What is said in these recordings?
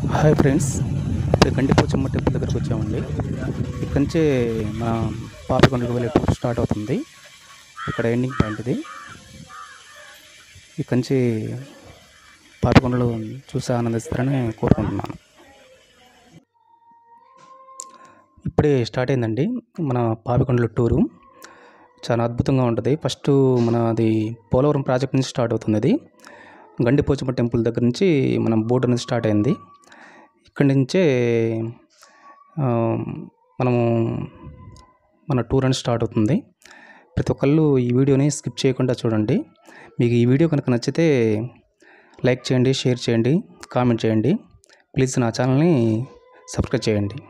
Hi friends ఇప్పుడు Gandipochamma temple దగ్గరకు వచ్చామండి ఇక్కడి నుంచే మన పాపికొండకు వెళ్ళే టూర్ స్టార్ట్ అవుతుంది ఇక్కడ ఎండింగ్ పాయింట్ ఇది ఇక్కడి నుంచి పాపికొండలు చూసి ఆనందిస్తారని కోరుకుంటున్నాను ఇప్పుడే స్టార్ట్ అయిందండి మన పాపికొండల టూరు చాలా అద్భుతంగా ఉంటుంది ఫస్ట్ మనది పోలవరం ప్రాజెక్ట్ నుంచి స్టార్ట్ అవుతుంది అది గండిపోచమ్మ టెంపుల్ దగ్గర నుంచి మన బోట్ అనేది స్టార్ట్ అయింది ఇక్కడి నుంచే ఆ, మనము మన టూర్ అనేది స్టార్ట్ అవుతుంది ప్రతి ఒక్కళ్ళు ఈ వీడియోని స్కిప్ చేయకుండా చూడండి మీకు ఈ వీడియో కనుక నచ్చితే లైక్ చేయండి షేర్ చేయండి కామెంట్ చేయండి ప్లీజ్ నా ఛానల్ని సబ్స్క్రైబ్ చేయండి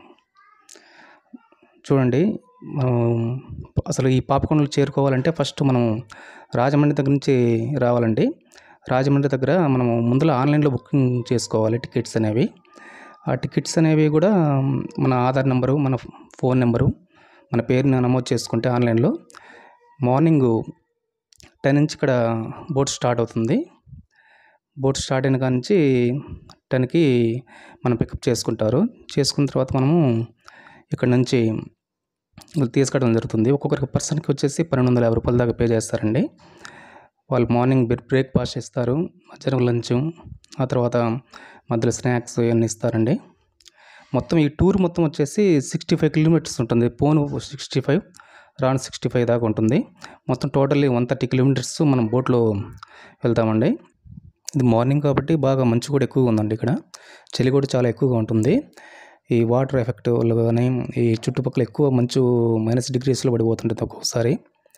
చూడండి మనం అసలు ఈ పాపకొండలు చేరుకోవాలంటే ఫస్ట్ మనం రాజమండ్రి దగ్గర నుంచి రావాలండి రాజమండ్రి దగ్గర మనము ముందులో ఆన్లైన్లో బుకింగ్ చేసుకోవాలి టికెట్స్ అనేవి ఆ టికెట్స్ అనేవి కూడా మన ఆధార్ నెంబరు మన ఫోన్ నెంబరు మన పేరుని నమోదు చేసుకుంటే ఆన్లైన్లో మార్నింగ్ టెన్ నుంచి ఇక్కడ బోట్ స్టార్ట్ అవుతుంది బోట్ స్టార్ట్ అయిన కాడ నుంచి టెన్కి మనం పికప్ చేసుకుంటారు చేసుకున్న తర్వాత మనము ఇక్కడ నుంచి వాళ్ళు తీసుకెళ్ళడం జరుగుతుంది ఒక్కొక్కరికి పర్సన్కి వచ్చేసి పన్నెండు వందల యాభై రూపాయల దాకా పే చేస్తారండి వాళ్ళు మార్నింగ్ బ్రేక్ బ్రేక్ఫాస్ట్ ఇస్తారు మధ్యాహ్నం లంచ్ ఆ తర్వాత మధ్యలో స్నాక్స్ ఇవన్నీ ఇస్తారండి మొత్తం ఈ టూర్ మొత్తం వచ్చేసి సిక్స్టీ ఫైవ్ కిలోమీటర్స్ ఉంటుంది పోను సిక్స్టీ ఫైవ్ రాను సిక్స్టీ ఫైవ్ దాకా ఉంటుంది మొత్తం టోటల్లీ వన్ థర్టీ కిలోమీటర్స్ మనం బోట్లో వెళ్తామండి ఇది మార్నింగ్ కాబట్టి బాగా మంచు కూడా ఎక్కువగా ఉందండి ఇక్కడ చలి కూడా చాలా ఎక్కువగా ఉంటుంది ఈ వాటర్ ఎఫెక్ట్ వల్ల కానీ ఈ చుట్టుపక్కల ఎక్కువ మంచు మైనస్ డిగ్రీస్లో పడిపోతుంటుంది ఒక్కొక్కసారి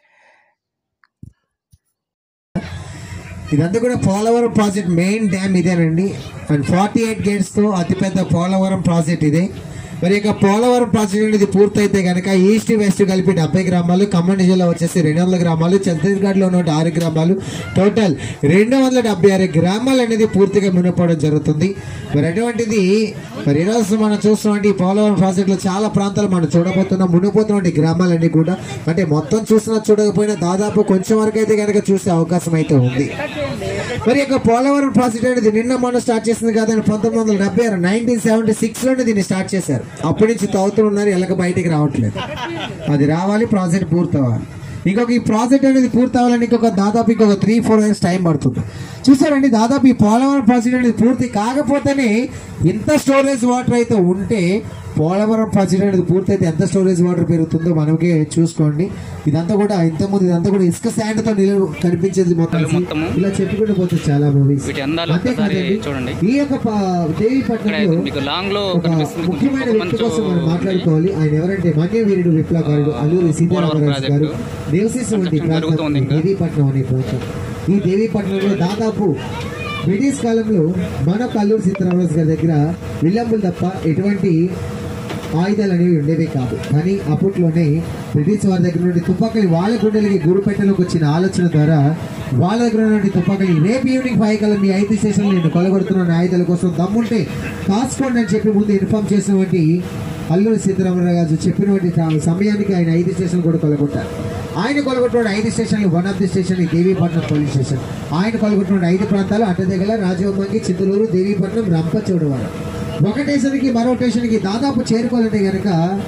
ఇదంతా కూడా పోలవరం ప్రాజెక్ట్ మెయిన్ డ్యామ్ ఇదేనండి అండ్ ఫార్టీ ఎయిట్ గేట్స్తో అతిపెద్ద పోలవరం ప్రాజెక్ట్ ఇదే మరి ఇక పోలవరం ప్రాజెక్ట్ అనేది పూర్తయితే కనుక ఈస్ట్ వెస్ట్ కలిపి డెబ్బై గ్రామాలు ఖమ్మం జిల్లా వచ్చేసి రెండు వందల గ్రామాలు ఛత్తీస్గఢ్లో నూట ఆరు గ్రామాలు టోటల్ రెండు వందల డెబ్బై ఆరు గ్రామాలు అనేది పూర్తిగా మునిగిపోవడం జరుగుతుంది మరి అటువంటిది మరి ఈరోజు మనం చూస్తున్నటువంటి ఈ పోలవరం ప్రాజెక్టులో చాలా ప్రాంతాలు మనం చూడబోతున్నాం మునిగిపోతున్నటువంటి గ్రామాలన్నీ కూడా అంటే మొత్తం చూసినా చూడకపోయినా దాదాపు కొంచెం వరకు అయితే కనుక చూసే అవకాశం అయితే ఉంది మరి యొక్క పోలవరం ప్రాజెక్ట్ అనేది నిన్న మొన్న స్టార్ట్ చేసింది కాదని పంతొమ్మిది వందల డెబ్బై ఆరు నైన్టీన్ సెవెంటీ సిక్స్ లోనే దీన్ని స్టార్ట్ చేశారు అప్పటి నుంచి తవ్వుతూ ఉన్నారు ఎలాగ బయటికి రావట్లేదు అది రావాలి ప్రాజెక్ట్ పూర్తవ్వాలి ఇంకొక ఈ ప్రాజెక్ట్ అనేది పూర్తవ్వాలని ఇంకొక దాదాపు ఇంకొక త్రీ ఫోర్ ఇయర్స్ టైం పడుతుంది చూసారండి దాదాపు ఈ పోలవరం ప్రాజెక్ట్ అనేది పూర్తి కాకపోతేనే ఇంత స్టోరేజ్ వాటర్ అయితే ఉంటే పోలవరం ప్రాజెక్ట్ అనేది పూర్తయితే ఎంత స్టోరేజ్ వాటర్ పెరుగుతుందో మనకే చూసుకోండి ఇదంతా కూడా ఇంతకుముందు ఇదంతా కూడా ఇసుక శాండ్ తో నిలువ కనిపించేది మొత్తం మొత్తము. ఇలా చెప్పుకుంటూ పోతే చాలా మూవీస్ వీటి అందాలు ఒక్కసారి చూడండి ఈ యొక్క ప- దేవీపట్నంలో మీకు లాంగ్ లో ఒక కనిపిస్తుంది కొంచెం ముఖ్యమైన ఒక వ్యక్తి మంచు కోసం మనం మాట్లాడుకోవాలి ఆయన ఎవరంటే మన్య వీరుడు విప్లవకారుడు అల్లూరి సీతారామరాజు గారు దేవశీసు వంటి కన్స్ట్రక్షన్ జరుగుతూ ప్రాంతం ఉంది ఇంకా. దేవీపట్నం అనే ప్రాంతం ఈ దేవీపట్నంలో దాదాపు బ్రిటిష్ కాలంలో మన అల్లూరి సీతారామరాజు గారి దగ్గర విల్లంబులు తప్ప ఎటువంటి ఆయుధాలు అనేవి ఉండేవి కాదు కానీ అప్పట్లోనే బ్రిటిష్ వారి దగ్గర నుండి తుపాకులు వాళ్ళ గుండెలకి గురుపెట్టలోకి వచ్చిన ఆలోచన ద్వారా వాళ్ళ దగ్గర నుండి తుపాకులు రేపు ఈవినింగ్ ఫైవ్ కల్లా మీ ఐటీ స్టేషన్ నేను కొలగొడుతున్న ఆయుధాల కోసం దమ్ముంటే కాసుకోండి అని చెప్పి ముందు ఇన్ఫార్మ్ చేసినటువంటి అల్లూరి సీతారామరాజు గారు చెప్పినటువంటి స- సమయానికి ఆయన ఐదు స్టేషన్ కూడా కొలగొట్టారు ఆయన కొలగొట్టిన ఐదు స్టేషన్లు వన్ ఆఫ్ ది స్టేషన్ ఈ దేవీపట్నం పోలీస్ స్టేషన్ ఆయన కొలగొట్టిన ఐదు ప్రాంతాలు అడ్డదెగల రాజవమ్మంగి చిత్తూరు దేవీపట్నం రంపచోడవరం ఒక స్టేషన్కి మరో స్టేషన్కి దాదాపు చేరుకోవాలంటే కనుక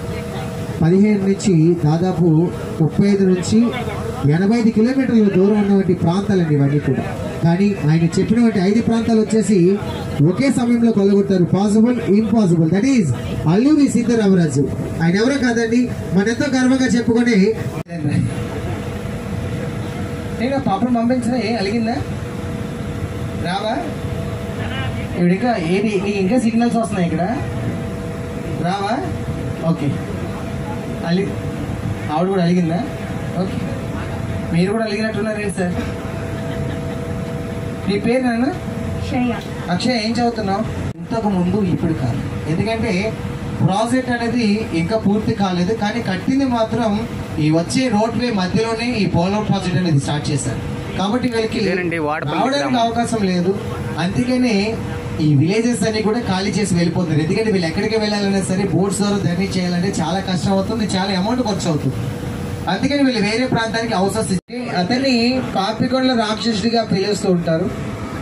పదిహేను నుంచి దాదాపు ముప్పై ఐదు నుంచి ఎనభై ఐదు కిలోమీటర్ల దూరం ఉన్నటువంటి ప్రాంతాలండి ఇవన్నీ కూడా కానీ ఆయన చెప్పినటువంటి ఐదు ప్రాంతాలు వచ్చేసి ఒకే సమయంలో కొలగొట్టారు possible impossible that is Alluri Sitarama Raju ఆయన ఎవరో కాదండి మన ఎంతో గర్వంగా చెప్పుకొని నేను పాపం పంపించిన ఏ అలిగిందా రావా ఇప్పుడు ఇంకా ఏది నీకు ఇంకా సిగ్నల్స్ వస్తున్నాయి ఇక్కడ రావా ఓకే అలి ఆవిడ కూడా అలిగిందా ఓకే మీరు కూడా అలిగినట్టున్నారు ఏంటి సార్ నీ పేరు నాన్న అక్షయ్ ఏం చదువుతున్నావు ఇంతకు ముందు ఇప్పుడు కాదు ఎందుకంటే ప్రాజెక్ట్ అనేది ఇంకా పూర్తి కాలేదు కానీ కట్టింది మాత్రం ఈ వచ్చే రోడ్ వే మధ్యలోనే ఈ పోలవరం ప్రాజెక్ట్ అనేది స్టార్ట్ చేశారు కాబట్టి వీళ్ళకి ఇదేనండి వాడపల్లి రావడానికి గ్రామం. అవకాశం లేదు అందుకనే ఈ విలేజెస్ అన్ని కూడా ఖాళీ చేసి వెళ్ళిపోతున్నారు ఎందుకంటే వీళ్ళు ఎక్కడికి వెళ్ళాలన్నా సరే బోట్స్ ద్వారా జర్నీ చేయాలంటే చాలా కష్టం అవుతుంది చాలా అమౌంట్ ఖర్చు అవుతుంది అందుకని వీళ్ళు వేరే ప్రాంతానికి అవసరం అతన్ని పాపికొండల రాక్షసుడిగా పిలుస్తూ ఉంటారు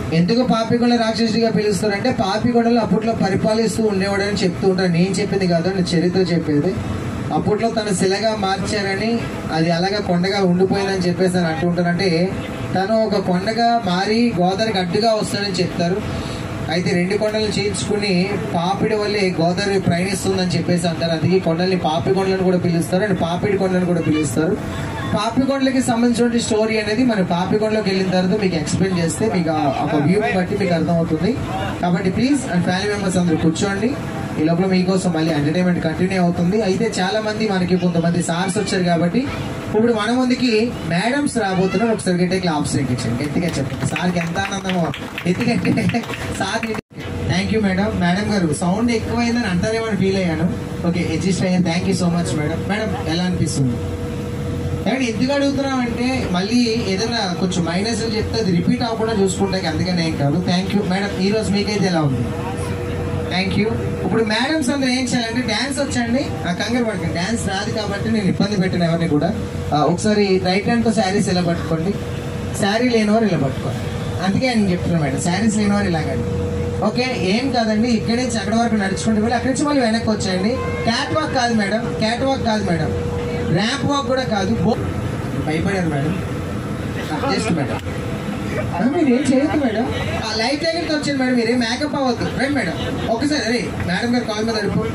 ఎందుకు పాపికొండ రాక్షసుడిగా పిలుస్తారంటే పాపికొండలు అప్పట్లో పరిపాలిస్తూ ఉండేవాడని చెప్తూ ఉంటారు నేను చెప్పింది కాదు నేను చరిత్ర చెప్పేది అప్పట్లో తను శిలగా మార్చారని అది అలాగా కొండగా ఉండిపోయిందని చెప్పేసి అని అంటుంటారంటే తను ఒక కొండగా మారి గోదావరికి అడ్డుగా వస్తాడని చెప్తారు అయితే రెండు కొండలు చేయించుకుని పాపిడి వల్లే గోదావరి ప్రయాణిస్తుందని చెప్పేసి అంటారు అందుకే ఈ కొండల్ని పాపి కొండలను కూడా పిలుస్తారు అండ్ పాపిడి కొండలను కూడా పిలుస్తారు పాపికొండలకి సంబంధించిన స్టోరీ అనేది మన పాపికొండలోకి వెళ్ళిన తర్వాత మీకు ఎక్స్ప్లెయిన్ చేస్తే మీకు ఆ ఒక వ్యూ బట్టి మీకు అర్థమవుతుంది కాబట్టి ప్లీజ్ అండ్ ఫ్యామిలీ మెంబర్స్ అందరూ కూర్చోండి ఈ లోపల మీకోసం మళ్ళీ ఎంటర్టైన్మెంట్ కంటిన్యూ అవుతుంది అయితే చాలా మంది మనకి కొంతమంది సార్స్ వచ్చారు కాబట్టి ఇప్పుడు మన ముందుకి మేడమ్స్ రాబోతున్నారు ఒకసారి గట్టే క్లాప్స్ ఎక్కించండి గట్టిగా చెప్పండి సార్కి ఎంత ఆనందమో ఎందుకంటే sir thank you madam madam గారు సౌండ్ ఎక్కువైందని అంటారేమని ఫీల్ అయ్యాను ఓకే అడ్జస్ట్ అయ్యాను thank you so much madam madam ఎలా అనిపిస్తుంది కానీ ఎందుకు అడుగుతున్నాం అంటే మళ్ళీ ఏదైనా కొంచెం మైనస్ చెప్తే అది రిపీట్ అవ్వకుండా చూసుకుంటే అందుకని ఏం కాదు థ్యాంక్ యూ మేడం ఈ రోజు మీకైతే ఎలా ఉంది థ్యాంక్ యూ ఇప్పుడు మేడమ్స్ అందరూ ఏం చేయాలంటే డ్యాన్స్ వచ్చండి ఆ కంగారు పడకండి డ్యాన్స్ రాదు కాబట్టి నేను ఇబ్బంది పెట్టిన ఎవరిని కూడా ఆ, ఒకసారి రైట్ హ్యాండ్తో శారీస్ ఇలా పట్టుకోండి శారీ లేనివారు ఇలా పట్టుకోండి అందుకే నేను చెప్తున్నాను మేడం శారీస్ లేనివారు ఇలాగండి ఓకే ఏం కాదండి ఇక్కడి నుంచి అక్కడ వరకు నడుచుకుంటూ వెళ్ళి అక్కడి నుంచి మళ్ళీ వెనక్కి వచ్చేయండి క్యాట్ వాక్ కాదు మేడం క్యాట్ వాక్ కాదు మేడం ర్యాంప్ వాక్ కూడా కాదు బో- భయపడారు మేడం జస్ట్ మేడం అది మీరు ఏం చేయొద్దు మేడం ఆ లైఫ్ జాకెట్ వచ్చింది మేడం మీరు మేకప్ అవ్వద్దు రండి మేడం ఒకసారి అరే మేడం గారు కాల్ మీద అడుపు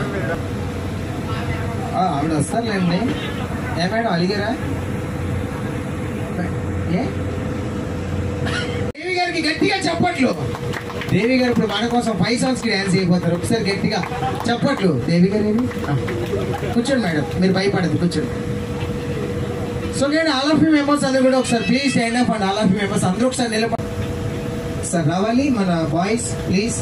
ఆ, ఆవిడ వస్తారులేండి ఏ మేడం అలిగారా ఏ దేవి గారికి గట్టిగా చప్పట్లు దేవి గారు ఇప్పుడు మన కోసం ఫైవ్ సాంగ్స్ కి డాన్స్ అయిపోతారు ఒకసారి గట్టిగా చప్పట్లు దేవి గారు ఏమి ఆ, కూర్చోండి మేడం మీరు భయపడదు కూర్చోండి సో నేను ఆల్ ఆఫ్ యూ మెంబర్స్ అందరూ కూడా ఒకసారి please stand up and all of you members అందరూ ఒకసారి నిలబడి సార్ రావాలి మన బాయ్స్ ప్లీజ్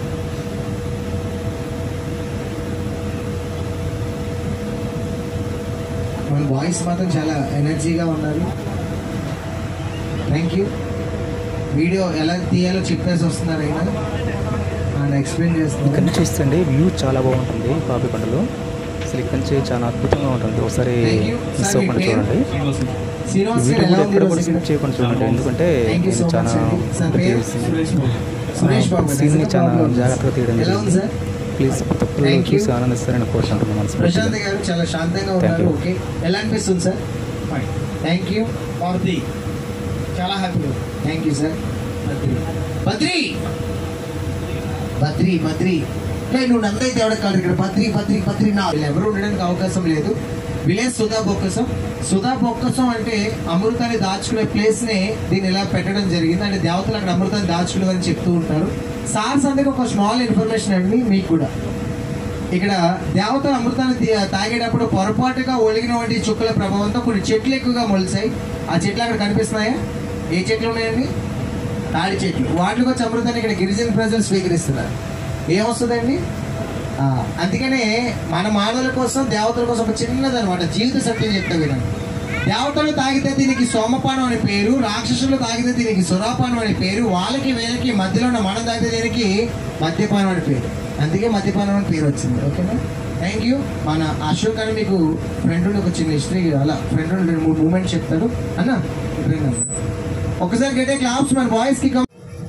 మన బాయ్స్ మాత్రం చాలా ఎనర్జీగా ఉన్నారు థ్యాంక్ యూ వీడియో ఎలా తీయాలో చెప్పేసి వస్తున్నారు అయినా అండ్ ఎక్స్ప్లెయిన్ ఇక్కడ చేస్తున్నారు నుంచి చూస్తే వ్యూ చాలా బాగుంటుంది పాపికొండలు అసలు ఇక్కడ నుంచి చాలా అద్భుతంగా ఉంటుంది ఒకసారి Thank you. మిస్ Sir, మీ అవ్వకుండా పేరు? చూడండి శ్రీనివాస్ వీడియో గారు ఎలా కూడా ఉంది ఎక్కడ ఈరోజు కూడా ఇక్కడ? స్కిప్ చేయకుండా చూడండి ఎందుకంటే థ్యాంక్ యూ ఇది సో చాలా మచ్ అండి సార్ పేరు సురేష్ బాబు గారు. సీన్ని చాలా ఎలా ఉంది? జాగ్రత్తగా తీయడం ఎలా ఉంది సార్ ప్లీజ్ తప్పులు Thank you. చూసి ఆనందిస్తారని కోరుకుంటున్నాను మనస్ఫూర్తిగా ప్రశాంత్ గారు చాలా శాంతంగా Thank ఉన్నారు you. ఓకే ఎలా అనిపిస్తుంది సార్ థ్యాంక్ యూ భారతి చాలా హ్యాపీగా thank you sir Badri Badri Badri ఏ, నువ్వు నన్నైతే ఎవడ కాదు ఇక్కడ బద్రి బద్రి బద్రి నా వీళ్ళు ఎవరు ఉండడానికి అవకాశం లేదు విలేజ్ సుధా బొక్కసం సుధా బొక్కసం అంటే అమృతాన్ని దాచుకునే ప్లేస్ నే దీన్ని ఇలా పెట్టడం జరిగింది అంటే దేవతలు అక్కడ అమృతాన్ని దాచుకునేవారని చెప్తూ ఉంటారు సార్స్ అందరికి ఒక స్మాల్ ఇన్ఫర్మేషన్ అండి మీకు కూడా ఇక్కడ దేవతలు అమృతాన్ని తీ- తాగేటప్పుడు పొరపాటుగా ఒలిగిన వంటి చుక్కల ప్రభావంతో కొన్ని చెట్లు ఎక్కువగా మొలిచాయి ఆ చెట్లు అక్కడ కనిపిస్తున్నాయా ఏ చెట్లు ఉన్నాయండి తాడి చెట్లు వాటికి వచ్చి అమృతాన్ని ఇక్కడ గిరిజన ప్రజలు స్వీకరిస్తున్నారు ఏమొస్తుందండి ఆ, అందుకనే మన మానవుల కోసం దేవతల కోసం ఒక చిన్నది అనమాట జీవిత సత్యం చెప్తా వినండి దేవతలు తాగితే దీనికి సోమపానం అనే పేరు రాక్షసులు తాగితే దీనికి సురాపానం అనే పేరు వాళ్ళకి వీళ్ళకి మధ్యలో ఉన్న మనం తాగితే దీనికి మద్యపానం అని పేరు అందుకే మద్యపానం అని పేరు వచ్చింది ఓకేనా థ్యాంక్ యూ మన అశోక్ అని మీకు ఫ్రెండ్ ఉండి ఒక చిన్న హిస్టరీ అలా ఫ్రెండ్ ఉండి రెండు మూడు మూమెంట్స్ చెప్తాడు అన్న ఇటు రండి అన్న. ఒకసారి గట్టే క్లాప్స్ మన బాయ్స్ కి కమ్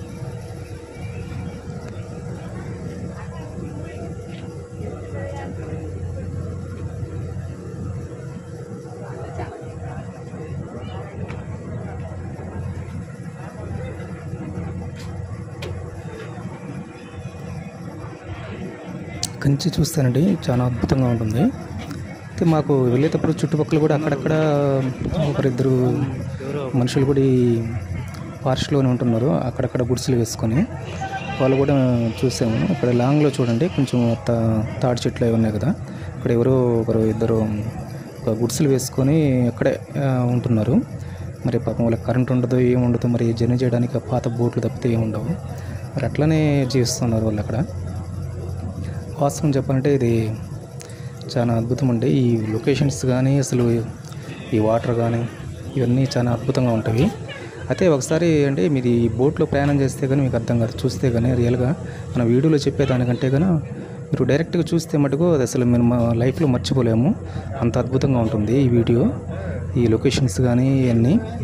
ఇక్కడి నుంచి చూస్తానండి చాలా అద్భుతంగా ఉంటుంది అయితే మాకు వెళ్ళేటప్పుడు చుట్టుపక్కల కూడా అక్కడక్కడ ఒకరిద్దరు మనుషులు కూడా ఈ పార్ష్లోనే ఉంటున్నారు అక్కడక్కడ గుడిసెలు వేసుకొని వాళ్ళు కూడా చూసాము ఇక్కడ లాంగ్లో చూడండి కొంచెం తా తాడి చెట్లు అవి ఉన్నాయి కదా ఇక్కడ ఎవరో ఒకరు ఇద్దరు ఒక గుడిసెలు వేసుకొని అక్కడే ఆ, ఉంటున్నారు మరి పాపం వాళ్ళకి కరెంట్ ఉండదు ఏముండదు మరి జర్నీ చేయడానికి ఆ పాత బోట్లు తప్పితే ఏముండవు మరి అట్లనే జీవిస్తున్నారు వాళ్ళు అక్కడ వాస్తవం చెప్పాలంటే ఇది చాలా అద్భుతం అండి ఈ లొకేషన్స్ కానీ అసలు ఈ వాటర్ కానీ ఇవన్నీ చాలా అద్భుతంగా ఉంటాయి అయితే ఒకసారి అంటే మీరు ఈ బోట్లో ప్రయాణం చేస్తే కానీ మీకు అర్థం కాదు చూస్తే కానీ రియల్గా మన వీడియోలో చెప్పేదానికంటే కానీ మీరు డైరెక్ట్గా చూస్తే మటుకు అది అసలు మేము మా లైఫ్లో మర్చిపోలేము అంత అద్భుతంగా ఉంటుంది ఈ వీడియో ఈ లొకేషన్స్ కానీ ఇవన్నీ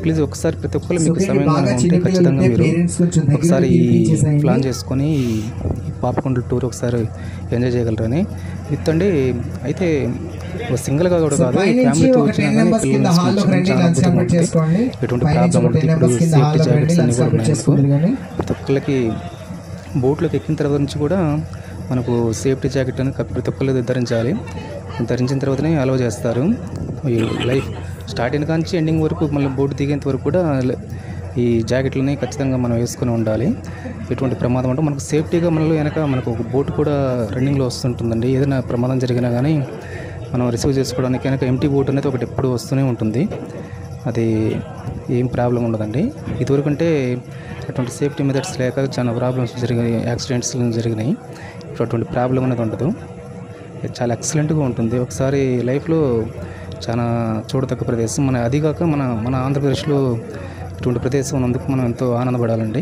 ప్లీజ్ ఒకసారి ప్రతి ఒక్కరు మీకు ఓకే, సమయం బాగా కనుక ఉంటే చిన్నపిల్లలు ఖచ్చితంగా ఉంటే మీరు parents కొంచెం దగ్గర ఒకసారి ఈ పిలిపించేసేయండి. ప్లాన్ చేసుకొని ఈ పాపకొండల టూర్ ఒకసారి ఎంజాయ్ చేయగలరని ఇత్తండి అయితే సింగిల్గా కూడా సో కాదు పైనుంచి ఫ్యామిలీతో ఒక వచ్చినా 10 కానీ members కింద పిల్లల్ని hall లోకి రండి, చాలా lunch అద్భుతంగా complete ఉంటుంది. చేసుకోండి. ఎటువంటి పైనుంచి ప్రాబ్లం ఒక 10 ఉండదు ఇప్పుడు members కింద hall సేఫ్టీ లోకి రండి, జాకెట్స్ అన్ని lunch కూడా complete ఉన్నాయి చేసుకుందరు కానీ. ప్రతి ఒక్కరికి బోట్లోకి ఎక్కిన తర్వాత నుంచి కూడా మనకు సేఫ్టీ జాకెట్ అని ప్రతి ఒక్కళ్ళు ధరించాలి ధరించిన తర్వాతనే అలవ్ చేస్తారు ఈ లైఫ్ స్టార్ట్ అయిన కాంచి ఎండింగ్ వరకు మళ్ళీ బోట్ దిగేంత వరకు కూడా ల- ఈ జాకెట్లని ఖచ్చితంగా మనం వేసుకొని ఉండాలి ఎటువంటి ప్రమాదం అంటే మనకు సేఫ్టీగా మనలో వెనక మనకు ఒక బోట్ కూడా రన్నింగ్లో వస్తుంటుందండి ఏదైనా ప్రమాదం జరిగినా కానీ మనం రిసీవ్ చేసుకోవడానికి వెనక ఎంటీ బోట్ అనేది ఒకటి ఎప్పుడు వస్తూనే ఉంటుంది అది ఏం ప్రాబ్లం ఉండదండి ఇదివరకు అంటే అటువంటి సేఫ్టీ మెథడ్స్ లేక చాలా ప్రాబ్లమ్స్ జరిగాయి యాక్సిడెంట్స్ జరిగినాయి ఇప్పుడు అటువంటి ప్రాబ్లం అనేది ఉండదు ఇది చాలా ఎక్సలెంట్గా ఉంటుంది ఒకసారి లైఫ్లో చాలా చూడదగ్గ ప్రదేశం మన అది కాక మన మన ఆంధ్రప్రదేశ్లో ఇటువంటి ప్రదేశం ఉన్నందుకు మనం ఎంతో ఆనందపడాలండి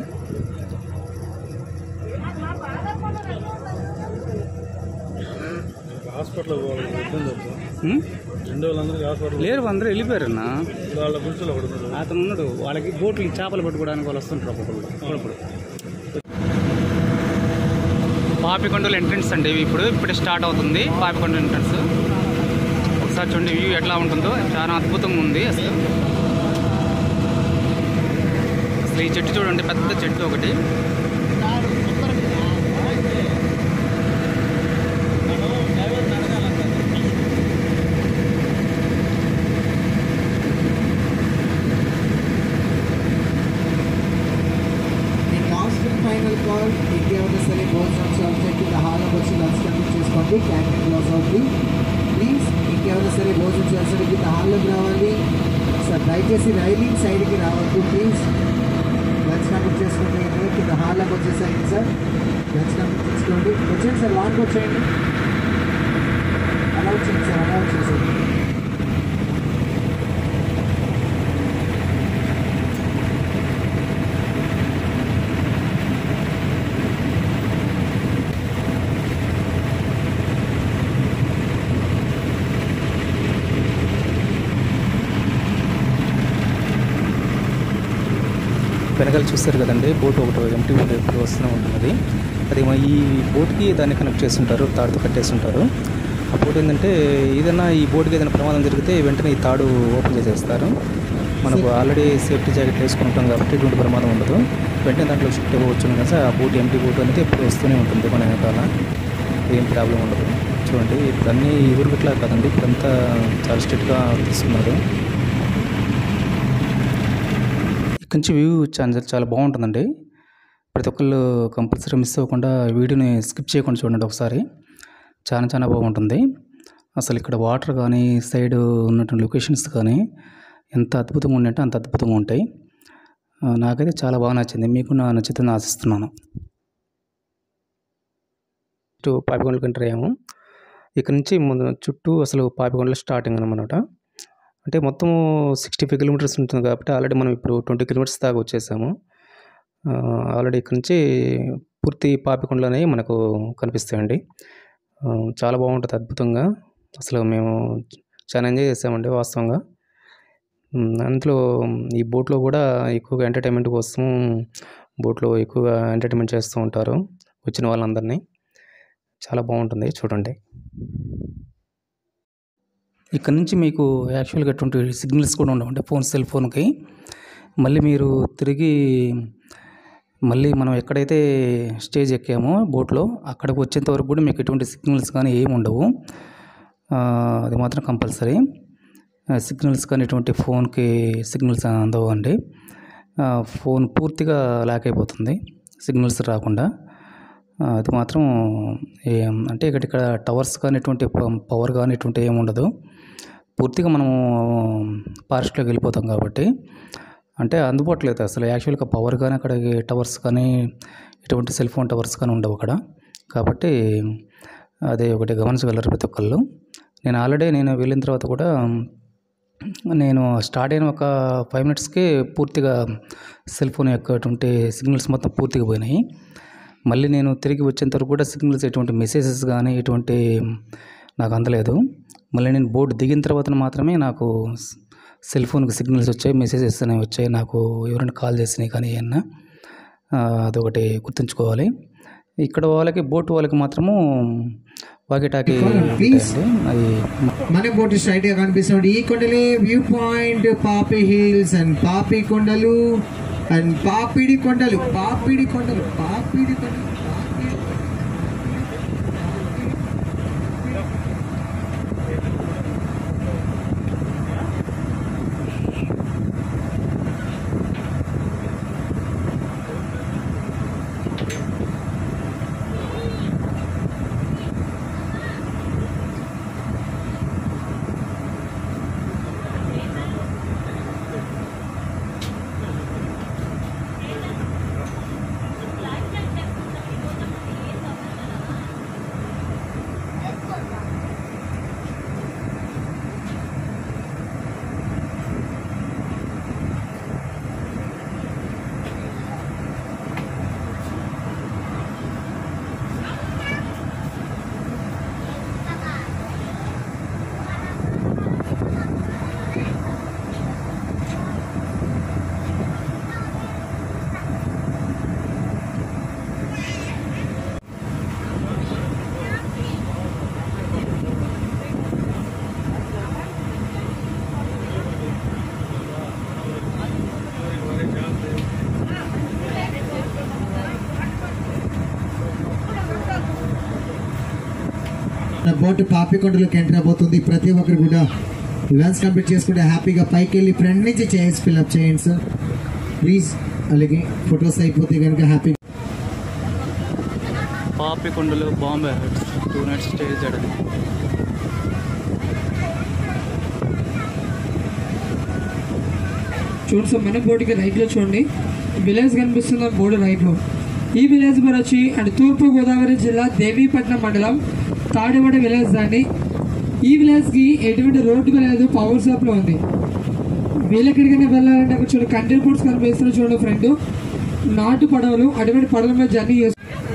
హాస్పిటల్ పోవాలి ఇబ్బంది అవుతుంది ఉమ్? రెండు వాళ్ళందరికీ హాస్పిటల్ లేరు అందరూ వెళ్ళిపోయారన్నా వాళ్ళ గురించి ఒకటి ఉన్నారు అతను ఉన్నాడు వాళ్ళకి బోట్లు ఈ చేపలు పట్టుకోవడానికి వాళ్ళు వస్తుంటారు అప్పుడప్పుడు అప్పుడప్పుడు పాపికొండలు ఎంట్రన్స్ అండి ఇవి ఇప్పుడు ఇప్పుడు స్టార్ట్ అవుతుంది పాపికొండ ఎంట్రన్స్ ఒకసారి చూడండి వ్యూ ఎట్లా ఉంటుందో చాలా అద్భుతంగా ఉంది అసలు అసలు ఈ చెట్టు చూడండి పెద్ద చెట్టు ఒకటి The last and final call, India ఉన్న సరే భోజనం సబ్జెక్ట్ కింద హాల్లో వచ్చి లంచ్ కంప్లీట్ చేసుకోండి క్యాంటీన్ క్లోజ్ అవుతుంది ప్లీజ్ ఇంకెవరైనా సరే భోజనం చేస్తారు కింద హాల్లోకి రావాలి సార్ దయచేసి రైలింగ్ సైడ్కి రావద్దు ప్లీజ్ లంచ్ కంప్లీట్ చేసుకోండి కింద హాల్లోకి వచ్చేసాయండి సార్ లంచ్ కంప్లీట్ చేసుకోండి వచ్చేయండి సార్ లాంగ్ వచ్చేయండి అలా వచ్చేయండి సార్ అలా వచ్చేసేయండి వెనకాల చూస్తారు కదండి బోట్ ఒకటి ఎంటీ బోట్ ఎప్పుడు వస్తూనే ఉంటుంది అది మా ఈ బోట్కి దాన్ని కనెక్ట్ చేస్తుంటారు తాడుతో కట్టేస్తుంటారు ఆ బోట్ ఏంటంటే ఏదైనా ఈ బోట్కి ఏదైనా ప్రమాదం జరిగితే వెంటనే ఈ తాడు ఓపెన్ చేసేస్తారు మనకు ఆల్రెడీ సేఫ్టీ జాకెట్ వేసుకుని ఉంటాం కాబట్టి ఎటువంటి ప్రమాదం ఉండదు వెంటనే దాంట్లో షిఫ్ట్ అవ్వచ్చు కదా ఆ బోట్ ఎంటీ బోట్ అనేది ఎప్పుడు వస్తూనే ఉంటుంది మన వెనకాల ఏం ప్రాబ్లం ఉండదు చూడండి ఇప్పుడు అన్నీ ఊరికిట్లా కదండి ఇప్పుడంతా చాలా స్ట్రిక్ట్గా తీసుకున్నారు ఇక్కడి నుంచి వ్యూ చాలా చాలా బాగుంటుందండి ప్రతి ఒక్కళ్ళు కంపల్సరీ మిస్ అవ్వకుండా వీడియోని స్కిప్ చేయకుండా చూడండి ఒకసారి చాలా చాలా బాగుంటుంది అసలు ఇక్కడ వాటర్ కానీ సైడ్ ఉన్నటువంటి లొకేషన్స్ కానీ ఎంత అద్భుతంగా ఉన్నాయంటే అంత అద్భుతంగా ఉంటాయి ఆ, నాకైతే చాలా బాగా నచ్చింది మీకు నా నచ్చుతుందని ఆశిస్తున్నాను చుట్టూ పాపికొండలకు ఎంటర్ అయ్యాము ఇక్కడ నుంచి ముందు చుట్టూ అసలు పాపికొండలు స్టార్టింగ్ అనమాట అంటే మొత్తం సిక్స్టీ ఫైవ్ కిలోమీటర్స్ ఉంటుంది కాబట్టి ఆల్రెడీ మనం ఇప్పుడు ట్వంటీ కిలోమీటర్స్ దాకా వచ్చేసాము ఆ, ఆల్రెడీ ఇక్కడ నుంచి పూర్తి పాపికొండలు అనేవి మనకు కనిపిస్తాయండి ఆ, చాలా బాగుంటుంది అద్భుతంగా అసలు మేము చాలా ఎంజాయ్ చేసామండి వాస్తవంగా ఉమ్, అందులో ఈ బోట్లో కూడా ఎక్కువగా ఎంటర్టైన్మెంట్ కోసం బోట్లో ఎక్కువగా ఎంటర్టైన్మెంట్ చేస్తూ ఉంటారు వచ్చిన వాళ్ళందరినీ చాలా బాగుంటుంది చూడండి ఇక్కడ నుంచి మీకు యాక్చువల్గా అటువంటి సిగ్నల్స్ కూడా ఉండవు అంటే ఫోన్ సెల్ ఫోన్కి మళ్ళీ మీరు తిరిగి మళ్ళీ మనం ఎక్కడైతే స్టేజ్ ఎక్కామో బోట్లో అక్కడికి వచ్చేంత వరకు కూడా మీకు ఎటువంటి సిగ్నల్స్ కానీ ఏమి ఉండవు ఆ, అది మాత్రం కంపల్సరీ సిగ్నల్స్ కానీ ఎటువంటి ఫోన్కి సిగ్నల్స్ అందవు అండి ఆ, ఫోన్ పూర్తిగా లాక్ అయిపోతుంది సిగ్నల్స్ రాకుండా ఆ, అది మాత్రం ఏం అంటే ఇక్కడ ఇక్కడ టవర్స్ కానీ ఎటువంటి పవర్ కానీ ఎటువంటి ఏమి ఉండదు పూర్తిగా మనము ఫారెస్ట్లోకి వెళ్ళిపోతాం కాబట్టి అంటే అందుబాటులో లేదు అసలు యాక్చువల్గా పవర్ కానీ అక్కడ టవర్స్ కానీ ఎటువంటి సెల్ ఫోన్ టవర్స్ కానీ ఉండవు అక్కడ కాబట్టి అదే ఒకటి గమనించగలరు ప్రతి ఒక్కళ్ళు నేను ఆల్రెడీ నేను వెళ్ళిన తర్వాత కూడా నేను స్టార్ట్ అయిన ఒక ఫైవ్ మినిట్స్కే పూర్తిగా సెల్ ఫోన్ యొక్క ఎటువంటి సిగ్నల్స్ మొత్తం పూర్తిగా పోయినాయి మళ్ళీ నేను తిరిగి వచ్చేంత వరకు కూడా సిగ్నల్స్ ఎటువంటి మెసేజెస్ కానీ ఎటువంటి నాకు అందలేదు మళ్ళీ నేను బోట్ దిగిన తర్వాత మాత్రమే నాకు సెల్ ఫోన్కి సిగ్నల్స్ వచ్చాయి మెసేజెస్ అనేవి వచ్చాయి నాకు ఎవరైనా కాల్ చేసినాయి కానీ ఏమన్నా ఆ, అదొకటి గుర్తుంచుకోవాలి ఇక్కడ వాళ్ళకి బోట్ వాళ్ళకి మాత్రము వాకిటాకి Please. అది మన బోట్ స్ట్రైట్ గా కనిపిస్తుంది ఈ కొండలే view point Papi hills and Papi కొండలు అండ్ పాపిడి కొండలు పాపిడి కొండలు పాపిడి కొండలు పాపిడి నా బోట్ పాపికొండలోకి ఎంటర్ అయిపోతుంది ప్రతి ఒక్కరు కూడా లంచ్ కంప్లీట్ చేసుకుంటే హ్యాపీగా పైకి వెళ్ళి ఫ్రంట్ నుంచి చైర్స్ ఫిల్అప్ చేయండి సార్ ప్లీజ్ అలాగే ఫొటోస్ అయిపోతే కనుక happy Papikondalu Bombay two nights stay చేయడానికి చూడండి సార్ మన బోర్డుకి రైట్లో చూడండి విలేజ్ కనిపిస్తుంది బోర్డు రైట్లో ఈ విలేజ్ పేరు వచ్చి అంటే తూర్పు గోదావరి జిల్లా దేవీపట్నం మండలం తాడివాడ విలేజ్ దాన్ని ఈ విలేజ్కి ఎటువంటి రోడ్డు లేదు పవర్ షాప్లో ఉంది వీళ్ళెక్కడికైనా వెళ్ళాలంటే అక్కడ చూడండి కంట్రీ ఫుడ్స్ కనిపిస్తున్న చూడండి ఫ్రెండ్ నాటు పడవలు అటువంటి పడవల మీద జర్నీ చేస్తూ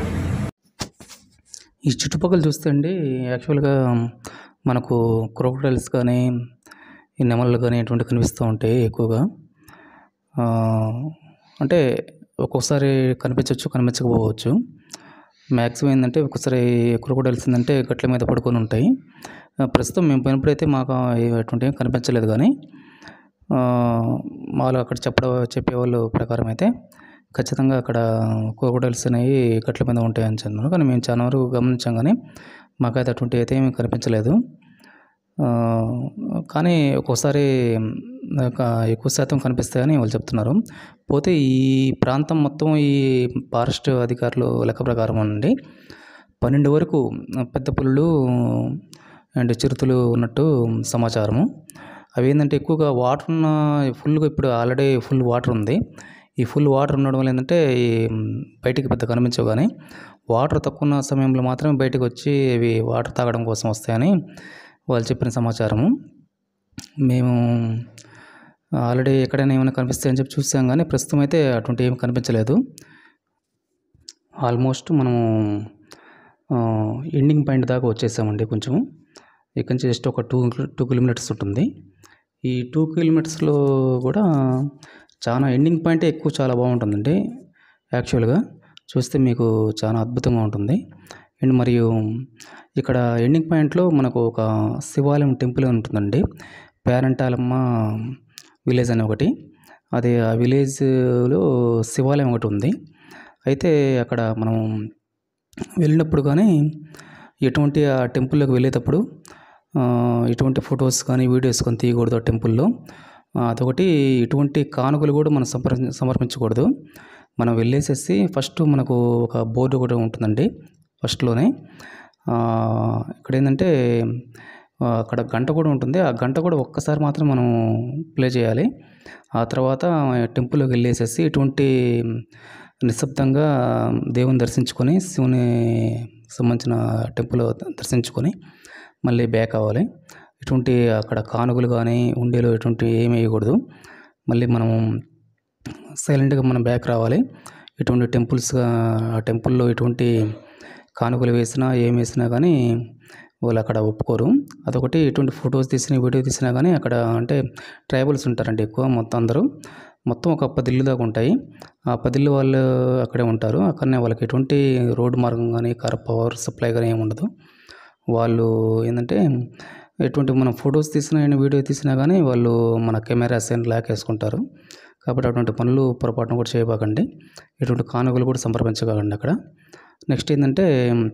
ఈ చుట్టుపక్కల చూస్తే అండి యాక్చువల్గా మనకు క్రోకడైల్స్ కానీ ఈ నెమళ్ళు కానీ ఇటువంటి కనిపిస్తూ ఉంటాయి ఎక్కువగా ఆ, అంటే ఒక్కొక్కసారి కనిపించవచ్చు కనిపించకపోవచ్చు మ్యాక్సిమం ఏంటంటే ఒకసారి క్రోకడైల్స్ ఏంటంటే గట్ల మీద పడుకొని ఉంటాయి ఆ, ప్రస్తుతం మేము పోయినప్పుడైతే మాకు ఎటువంటి ఏం కనిపించలేదు కానీ ఆ, వాళ్ళు అక్కడ చెప్పడం చెప్పేవాళ్ళు ప్రకారం అయితే ఖచ్చితంగా అక్కడ క్రోకడైల్స్ అనేవి గట్ల మీద ఉంటాయి అని చెప్తున్నారు కానీ మేము చాలా వరకు గమనించాం కానీ మాకైతే అటువంటి అయితే ఏమీ కనిపించలేదు ఆ, కానీ ఒక్కోసారి ఒక ఎక్కువ శాతం కనిపిస్తాయని వాళ్ళు చెప్తున్నారు పోతే ఈ ప్రాంతం మొత్తం ఈ ఫారెస్ట్ అధికారులు లెక్క ప్రకారం అండి పన్నెండు వరకు పెద్ద పులులు అండ్ చిరుతలు ఉన్నట్టు సమాచారము అవి ఏంటంటే ఎక్కువగా వాటర్ ఉన్న ఫుల్గా ఇప్పుడు ఆల్రెడీ ఫుల్ వాటర్ ఉంది ఈ ఫుల్ వాటర్ ఉండడం వల్ల ఏంటంటే ఈ బయటికి పెద్ద కనిపించవు కానీ వాటర్ తక్కువ ఉన్న సమయంలో మాత్రమే బయటకు వచ్చి ఇవి వాటర్ తాగడం కోసం వస్తాయని వాళ్ళు చెప్పిన సమాచారము మేము ఆల్రెడీ ఎక్కడైనా ఏమైనా కనిపిస్తాయని చెప్పి చూసాం కానీ ప్రస్తుతం అయితే అటువంటి ఏమి కనిపించలేదు ఆల్మోస్ట్ మనము ఎండింగ్ పాయింట్ దాకా వచ్చేసామండి కొంచెం ఇక్కడి నుంచి జస్ట్ ఒక టూ టూ కిలోమీటర్స్ ఉంటుంది ఈ టూ కిలోమీటర్స్లో కూడా చాలా ఎండింగ్ పాయింటే ఎక్కువ చాలా బాగుంటుందండి యాక్చువల్గా చూస్తే మీకు చాలా అద్భుతంగా ఉంటుంది అండ్ మరియు ఇక్కడ ఎండింగ్ పాయింట్లో మనకు ఒక శివాలయం టెంపుల్ ఉంటుందండి పేరంటాలమ్మ విలేజ్ అని ఒకటి అది ఆ విలేజ్లో శివాలయం ఒకటి ఉంది అయితే అక్కడ మనం వెళ్ళినప్పుడు కానీ ఎటువంటి ఆ టెంపుల్లోకి వెళ్ళేటప్పుడు ఆ, ఎటువంటి ఫొటోస్ కానీ వీడియోస్ కానీ తీయకూడదు ఆ టెంపుల్లో ఆ, అదొకటి ఎటువంటి కానుకలు కూడా మనం సమర్ప సమర్పించకూడదు మనం వెళ్ళేసేసి ఫస్ట్ మనకు ఒక బోర్డు కూడా ఉంటుందండి ఫస్ట్లోనే ఆ, ఇక్కడ ఏంటంటే ఆ, అక్కడ గంట కూడా ఉంటుంది ఆ గంట కూడా ఒక్కసారి మాత్రం మనం ప్లే చేయాలి ఆ తర్వాత టెంపుల్లోకి వెళ్ళేసేసి ఇటువంటి నిశ్శబ్దంగా దేవుని దర్శించుకొని శివుని సంబంధించిన టెంపుల్ దర్శించుకొని మళ్ళీ బ్యాక్ అవ్వాలి ఇటువంటి అక్కడ కానుకలు కానీ ఉండేలు ఇటువంటి ఏమి వేయకూడదు మళ్ళీ మనం సైలెంట్గా మనం బ్యాక్ రావాలి ఇటువంటి టెంపుల్స్ ఆ టెంపుల్లో ఎటువంటి కానుకలు వేసినా ఏం వేసినా కానీ వాళ్ళు అక్కడ ఒప్పుకోరు అదొకటి ఎటువంటి ఫొటోస్ తీసినా వీడియో తీసినా కానీ అక్కడ అంటే ట్రైబల్స్ ఉంటారండి ఎక్కువ మొత్తం అందరూ మొత్తం ఒక పది ఇల్లు దాకా ఉంటాయి ఆ పది ఇల్లు వాళ్ళు అక్కడే ఉంటారు అక్కడనే వాళ్ళకి ఎటువంటి రోడ్డు మార్గం కానీ కర పవర్ సప్లై కానీ ఏమి ఉండదు వాళ్ళు ఏంటంటే ఎటువంటి మనం ఫొటోస్ తీసినా కానీ వీడియో తీసినా కానీ వాళ్ళు మన కెమెరాస్ అని లాక్ వేసుకుంటారు కాబట్టి అటువంటి పనులు పొరపాటున కూడా చేయబాకండి ఎటువంటి కానుకలు కూడా సంప్రదించకండి అక్కడ నెక్స్ట్ ఏంటంటే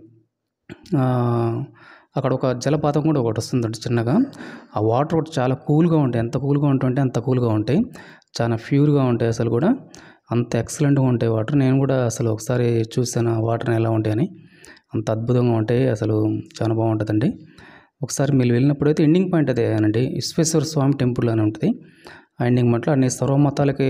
ఆ, అక్కడ ఒక జలపాతం కూడా ఒకటి వస్తుందండి చిన్నగా ఆ వాటర్ కూడా చాలా కూల్గా ఉంటాయి ఎంత కూల్గా ఉంటుంటే అంత కూల్గా ఉంటాయి చాలా ప్యూర్గా ఉంటాయి అసలు కూడా అంత ఎక్సలెంట్గా ఉంటాయి వాటర్ నేను కూడా అసలు ఒకసారి చూసాను ఆ వాటర్ ఎలా ఉంటాయని అంత అద్భుతంగా ఉంటాయి అసలు చాలా బాగుంటుందండి ఒకసారి మీరు వెళ్ళినప్పుడు అయితే ఎండింగ్ పాయింట్ అదే అండి విశ్వేశ్వర స్వామి టెంపుల్ అని ఉంటుంది ఆ ఎండింగ్ పాయింట్లో అన్ని సర్వమతాలకి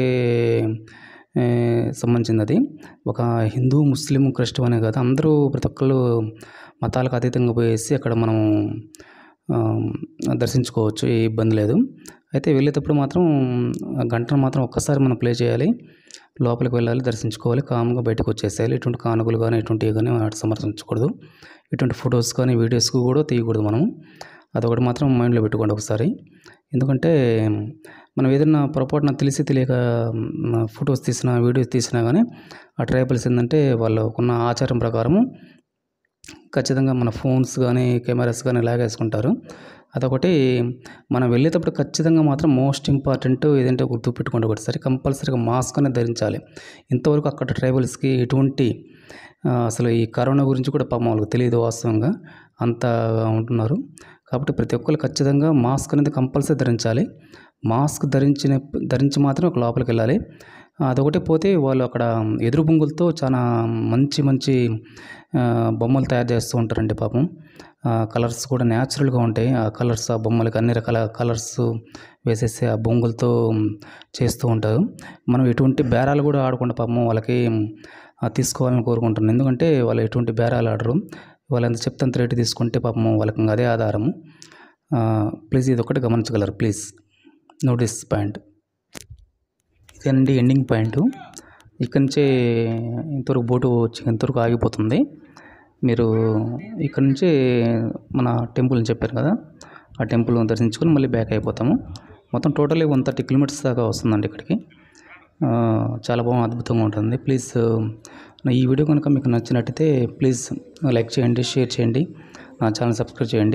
ఏ, సంబంధించింది అది ఒక హిందూ ముస్లిం క్రిస్టియన్ అనే కాదు అందరూ ప్రతి ఒక్కళ్ళు మతాలకు అతీతంగా పోయేసి అక్కడ మనం ఆ, దర్శించుకోవచ్చు ఏ ఇబ్బంది లేదు అయితే వెళ్ళేటప్పుడు మాత్రం ఆ గంటను మాత్రం ఒక్కసారి మనం ప్లే చేయాలి లోపలికి వెళ్ళాలి దర్శించుకోవాలి కామ్గా బయటకు వచ్చేసేయాలి ఎటువంటి కానుకలు కానీ ఎటువంటివి కానీ వాటి సమర్పించకూడదు ఎటువంటి ఫొటోస్ కానీ వీడియోస్ కూడా తీయకూడదు మనం అదొకటి మాత్రం మైండ్లో పెట్టుకోండి ఒకసారి ఎందుకంటే మనం ఏదైనా పొరపాటున తెలిసి తెలియక ఫొటోస్ తీసినా వీడియోస్ తీసినా కానీ ఆ ట్రైబల్స్ ఏంటంటే వాళ్ళకున్న ఆచారం ప్రకారము ఖచ్చితంగా మన ఫోన్స్ కానీ కెమెరాస్ కానీ లాగేసుకుంటారు అదొకటి మనం వెళ్ళేటప్పుడు ఖచ్చితంగా మాత్రం మోస్ట్ ఇంపార్టెంట్ ఏదంటే గుర్తుపెట్టుకోండి ఒకటిసారి కంపల్సరీగా మాస్క్ అనేది ధరించాలి ఇంతవరకు అక్కడ ట్రైబల్స్కి ఎటువంటి ఆ, అసలు ఈ కరోనా గురించి కూడా పాపం వాళ్ళకి తెలియదు వాస్తవంగా అంత ఉంటున్నారు కాబట్టి ప్రతి ఒక్కరు ఖచ్చితంగా మాస్క్ అనేది కంపల్సరీ ధరించాలి మాస్క్ ధరించిన ధరించి మాత్రం ఒక లోపలికి వెళ్ళాలి అదొకటి పోతే వాళ్ళు అక్కడ ఎదురు బొంగులతో చాలా మంచి మంచి ఆ, బొమ్మలు తయారు చేస్తూ ఉంటారండి పాపం కలర్స్ కూడా న్యాచురల్గా ఉంటాయి ఆ కలర్స్ ఆ బొమ్మలకి అన్ని రకాల కలర్స్ వేసేసి ఆ బొంగులతో చేస్తూ ఉంటారు మనం ఎటువంటి బేరాలు కూడా ఆడకుండా పాపం వాళ్ళకి ఆ, తీసుకోవాలని కోరుకుంటున్నాను ఎందుకంటే వాళ్ళు ఎటువంటి బేరాలు ఆడరు వాళ్ళు ఎంత చెప్తే అంత రేటు తీసుకుంటే పాపం వాళ్ళకి ఇంకా అదే ఆధారము ప్లీజ్ ఇది ఒకటి గమనించగలరు ప్లీజ్ నోటీస్ పాయింట్ ఇదేనండి ఎండింగ్ పాయింట్ ఇక్కడి నుంచే ఇంతవరకు బోటు వచ్చి ఇంతవరకు ఆగిపోతుంది మీరు ఇక్కడ నుంచి మన టెంపుల్ అని చెప్పారు కదా ఆ టెంపుల్ దర్శించుకొని మళ్ళీ బ్యాక్ అయిపోతాము మొత్తం టోటల్లీ వన్ థర్టీ కిలోమీటర్స్ దాకా వస్తుందండి ఇక్కడికి ఆ, చాలా బాగా అద్భుతంగా ఉంటుంది ప్లీజ్ నా ఈ వీడియో కనుక మీకు నచ్చినట్టయితే ప్లీజ్ లైక్ చేయండి షేర్ చేయండి నా ఛానల్ సబ్స్క్రైబ్ చేయండి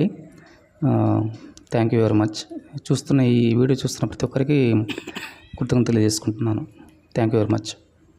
థ్యాంక్ యూ వెరీ మచ్ చూస్తున్న ఈ వీడియో చూస్తున్న ప్రతి ఒక్కరికి కృతజ్ఞతలు తెలియజేసుకుంటున్నాను థ్యాంక్ యూ వెరీ మచ్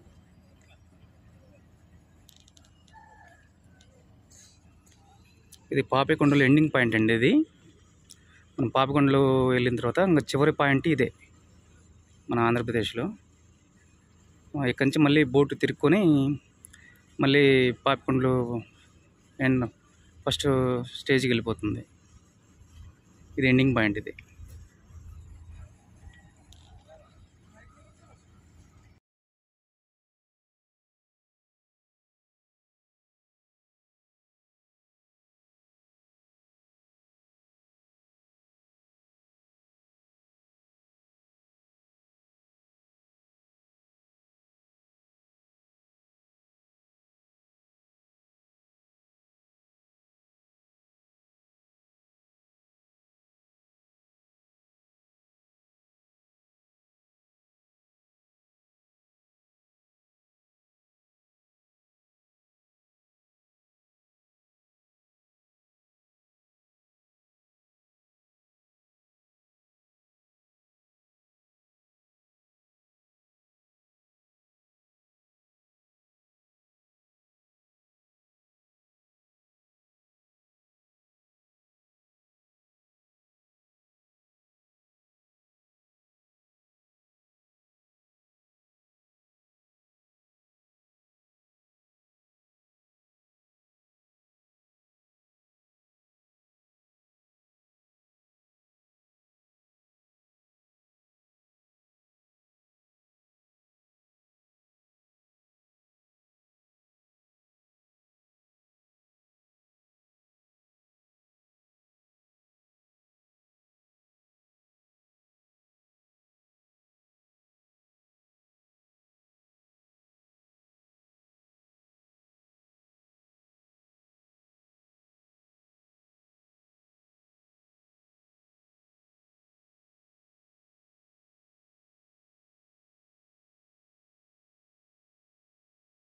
ఇది పాపికొండలు ఎండింగ్ పాయింట్ అండి ఇది మనం పాపికొండలు వెళ్ళిన తర్వాత ఇంకా చివరి పాయింట్ ఇదే మన ఆంధ్రప్రదేశ్లో ఆ, ఇక్కడి నుంచి మళ్ళీ బోటు తిరుక్కొని మళ్ళీ పాపికొండలు ఎండ్ ఫస్ట్ స్టేజ్కి వెళ్ళిపోతుంది ఇది ఎండింగ్ పాయింట్ ఇది